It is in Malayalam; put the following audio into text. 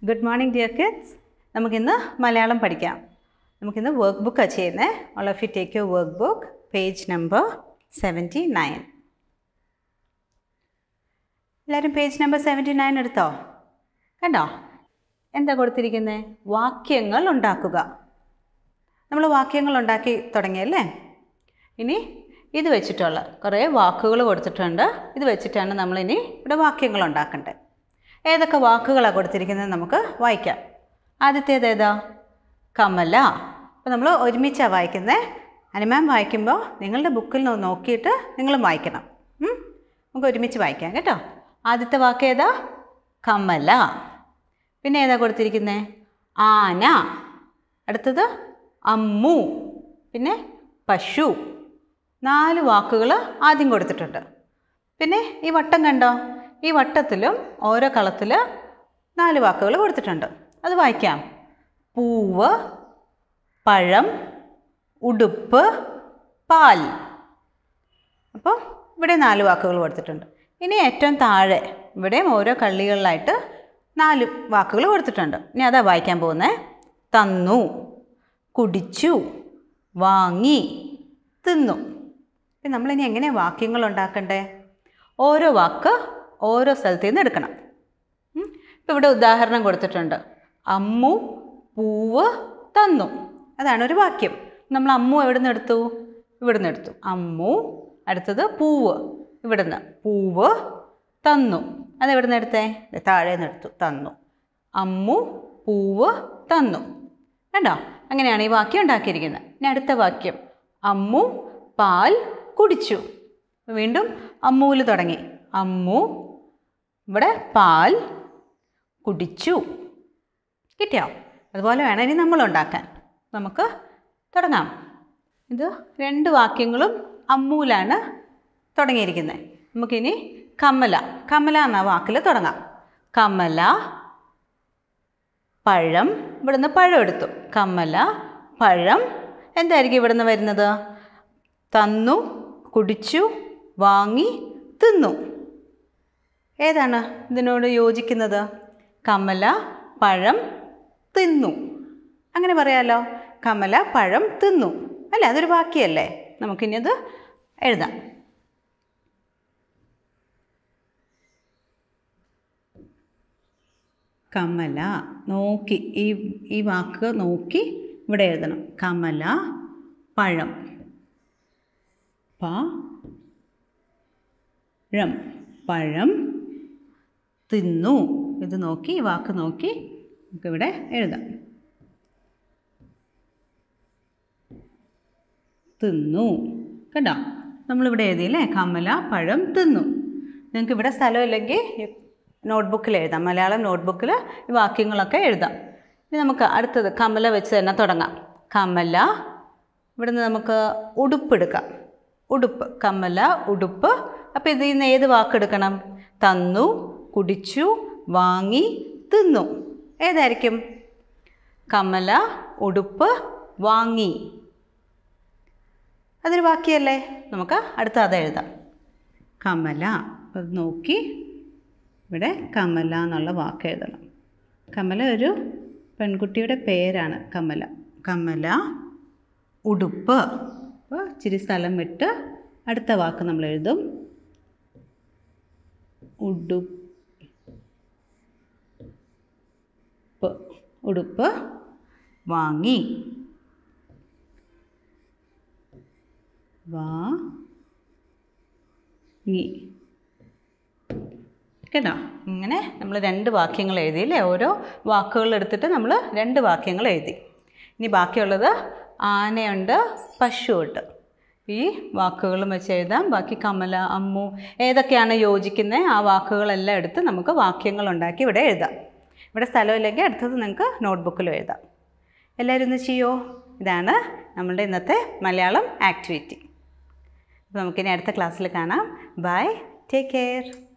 ഗുഡ് മോർണിംഗ് ഡിയർ കിഡ്സ് നമുക്കിന്ന് മലയാളം പഠിക്കാം നമുക്കിന്ന് വർക്ക് ബുക്കാണ് ചെയ്യുന്നത് all of you take you work book page number seventy nine എല്ലാവരും പേജ് നമ്പർ സെവൻറ്റി നയൻ എടുത്തോ കണ്ടോ എന്താ കൊടുത്തിരിക്കുന്നത് വാക്യങ്ങൾ ഉണ്ടാക്കുക നമ്മൾ വാക്യങ്ങൾ ഉണ്ടാക്കി തുടങ്ങിയല്ലേ ഇനി ഇത് വെച്ചിട്ടുള്ള കുറേ വാക്കുകൾ കൊടുത്തിട്ടുണ്ട് ഇത് വെച്ചിട്ടാണ് നമ്മളിനി ഇവിടെ വാക്യങ്ങൾ ഉണ്ടാക്കേണ്ടത് ഏതൊക്കെ വാക്കുകളാണ് കൊടുത്തിരിക്കുന്നത് നമുക്ക് വായിക്കാം ആദ്യത്തേത് ഏതാ കമല അപ്പോൾ നമ്മൾ ഒരുമിച്ചാണ് വായിക്കുന്നത് അനുമാൻ വായിക്കുമ്പോൾ നിങ്ങളുടെ ബുക്കിൽ നിന്ന് നോക്കിയിട്ട് നിങ്ങളും വായിക്കണം ഉം? നമുക്ക് ഒരുമിച്ച് വായിക്കാം കേട്ടോ ആദ്യത്തെ വാക്ക് ഏതാ കമല പിന്നെ ഏതാ കൊടുത്തിരിക്കുന്നത് ആന അടുത്തത് അമ്മു പിന്നെ പശു നാല് വാക്കുകൾ ആദ്യം കൊടുത്തിട്ടുണ്ട് പിന്നെ ഈ വട്ടം കണ്ടോ ഈ വട്ടത്തിലും ഓരോ കളത്തിൽ നാല് വാക്കുകൾ കൊടുത്തിട്ടുണ്ട് അത് വായിക്കാം പൂവ് പഴം ഉടുപ്പ് പാൽ അപ്പോൾ ഇവിടെ നാല് വാക്കുകൾ കൊടുത്തിട്ടുണ്ട് ഇനി ഏറ്റവും താഴെ ഇവിടെയും ഓരോ കള്ളികളിലായിട്ട് നാല് വാക്കുകൾ കൊടുത്തിട്ടുണ്ട് ഇനി അതാ വായിക്കാൻ പോകുന്നത് തന്നു കുടിച്ചു വാങ്ങി തിന്നു ഇപ്പം നമ്മളിനി എങ്ങനെയാണ് വാക്യങ്ങൾ ഉണ്ടാക്കണ്ടേ ഓരോ വാക്ക് ഓരോ സ്ഥലത്തു നിന്ന് എടുക്കണം ഇപ്പം ഇവിടെ ഉദാഹരണം കൊടുത്തിട്ടുണ്ട് അമ്മു പൂവ് തന്നു അതാണ് ഒരു വാക്യം നമ്മൾ അമ്മു എവിടെ നിന്ന് എടുത്തു ഇവിടുന്ന് എടുത്തു അമ്മു അടുത്തത് പൂവ് ഇവിടുന്ന് പൂവ് തന്നു അത് എവിടെ നിന്ന് എടുത്തേ ദേ താഴെ നിന്ന് എടുത്തു തന്നു അമ്മു പൂവ് തന്നു കണ്ടോ അങ്ങനെയാണ് ഈ വാക്യം ഉണ്ടാക്കിയിരിക്കുന്നത് ഇനി അടുത്ത വാക്യം അമ്മു പാൽ കുടിച്ചു വീണ്ടും അമ്മൂൽ തുടങ്ങി അമ്മു ഇവിടെ പാൽ കുടിച്ചു കിട്ടിയോ അതുപോലെ വേണം ഇനി നമ്മൾ ഉണ്ടാക്കാൻ നമുക്ക് തുടങ്ങാം ഇത് രണ്ട് വാക്യങ്ങളും അമ്മൂലാണ് തുടങ്ങിയിരിക്കുന്നത് നമുക്കിനി കമല കമല എന്ന വാക്കിൽ തുടങ്ങാം കമല പഴം ഇവിടുന്ന് പഴം എടുത്തു കമല പഴം എന്തായിരിക്കും ഇവിടുന്ന് വരുന്നത് തന്നു കുടിച്ചു വാങ്ങി തിന്നു ഏതാണ് ഇതിനോട് യോജിക്കുന്നത് കമല പഴം തിന്നു അങ്ങനെ പറയാലോ കമല പഴം തിന്നു അല്ലേ അതൊരു വാക്യല്ലേ നമുക്കിനി അത് എഴുതാം കമല നോക്കി ഈ ഈ വാക്ക് നോക്കി ഇവിടെ എഴുതണം കമല പഴം പ ഴം പഴം തിന്നു ഇത് നോക്കി ഈ വാക്ക് നോക്കി നമുക്കിവിടെ എഴുതാം തിന്നു കണ്ടോ നമ്മളിവിടെ എഴുതിയില്ലേ കമല പഴം തിന്നു നിങ്ങൾക്ക് ഇവിടെ സ്ഥലമില്ലെങ്കിൽ നോട്ട്ബുക്കിൽ എഴുതാം മലയാളം നോട്ട്ബുക്കിൽ ഈ വാക്യങ്ങളൊക്കെ എഴുതാം ഇനി നമുക്ക് അടുത്തത് കമല വെച്ച് തന്നെ തുടങ്ങാം കമല ഇവിടുന്ന് നമുക്ക് ഉടുപ്പെടുക്കാം ഉടുപ്പ് കമല ഉടുപ്പ് അപ്പോൾ ഇതിൽ നിന്ന് ഏത് വാക്കെടുക്കണം തന്നു കുടിച്ചു വാങ്ങി തിന്നു ഏതായിരിക്കും കമല ഉടുപ്പ് വാങ്ങി അതൊരു വാക്യല്ലേ നമുക്ക് അടുത്ത അത് എഴുതാം കമല അത് നോക്കി ഇവിടെ കമല എന്നുള്ള വാക്ക് എഴുതണം കമല ഒരു പെൺകുട്ടിയുടെ പേരാണ് കമല കമല ഉടുപ്പ് അപ്പോൾ ഇച്ചിരി സ്ഥലം വിട്ട് അടുത്ത വാക്ക് നമ്മൾ എഴുതും ഉടുപ്പ് ഉടുപ്പ് വാങ്ങി വാങ്ങി കേട്ടോ ഇങ്ങനെ നമ്മൾ രണ്ട് വാക്യങ്ങൾ എഴുതിയില്ലേ ഓരോ വാക്കുകൾ എടുത്തിട്ട് നമ്മൾ രണ്ട് വാക്യങ്ങൾ എഴുതി ഇനി ബാക്കിയുള്ളത് ആനയുണ്ട് പശുവുണ്ട് ഈ വാക്കുകളും വെച്ച് എഴുതാം ബാക്കി കമല അമ്മു ഏതൊക്കെയാണ് യോജിക്കുന്നത് ആ വാക്കുകളെല്ലാം എടുത്ത് നമുക്ക് വാക്യങ്ങൾ ഉണ്ടാക്കി ഇവിടെ എഴുതാം ഇവിടെ സ്ഥലമില്ലെങ്കിൽ അടുത്തത് നിങ്ങൾക്ക് നോട്ട്ബുക്കിലും എഴുതാം എല്ലാവരും ഒന്ന് ചെയ്യോ ഇതാണ് നമ്മളുടെ ഇന്നത്തെ മലയാളം ആക്ടിവിറ്റി അപ്പോൾ നമുക്കിനി അടുത്ത ക്ലാസ്സിൽ കാണാം ബൈ ടേക്ക് കെയർ